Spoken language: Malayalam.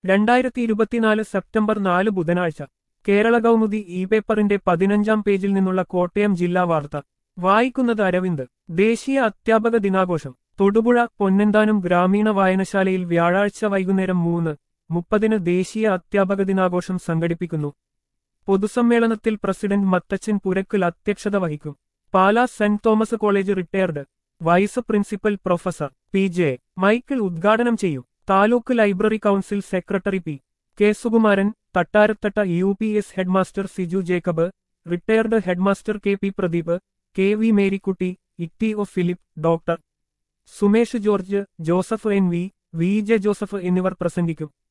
രണ്ടായിരത്തി ഇരുപത്തിനാല് സെപ്റ്റംബർ നാല് ബുധനാഴ്ച കേരള കൗമുദി ഇ പേപ്പറിന്റെ പതിനഞ്ചാം പേജിൽ നിന്നുള്ള കോട്ടയം ജില്ലാ വാർത്ത വായിക്കുന്നത് അരവിന്ദ് ദേശീയ അധ്യാപക ദിനാഘോഷം തൊടുപുഴ പൊന്നന്താനം ഗ്രാമീണ വായനശാലയിൽ വ്യാഴാഴ്ച വൈകുന്നേരം മൂന്ന് മുപ്പതിന് ദേശീയ അധ്യാപക ദിനാഘോഷം സംഘടിപ്പിക്കുന്നു പൊതുസമ്മേളനത്തിൽ പ്രസിഡന്റ് മത്തച്ചൻ പുരക്കൽ അധ്യക്ഷത വഹിക്കും Pala Saint Thomas College retired vice principal professor P J Michael ഉദ്ഘാടനം ചെയ്യും taluk library council secretary P K Sukumaran Thattarathatta U P S headmaster Siju Jacob retired headmaster K P Pradeep K V Marykutty Itty O Philip doctor Sumesh George Joseph N V V J Joseph എന്നിവർ പ്രസംഗിക്കും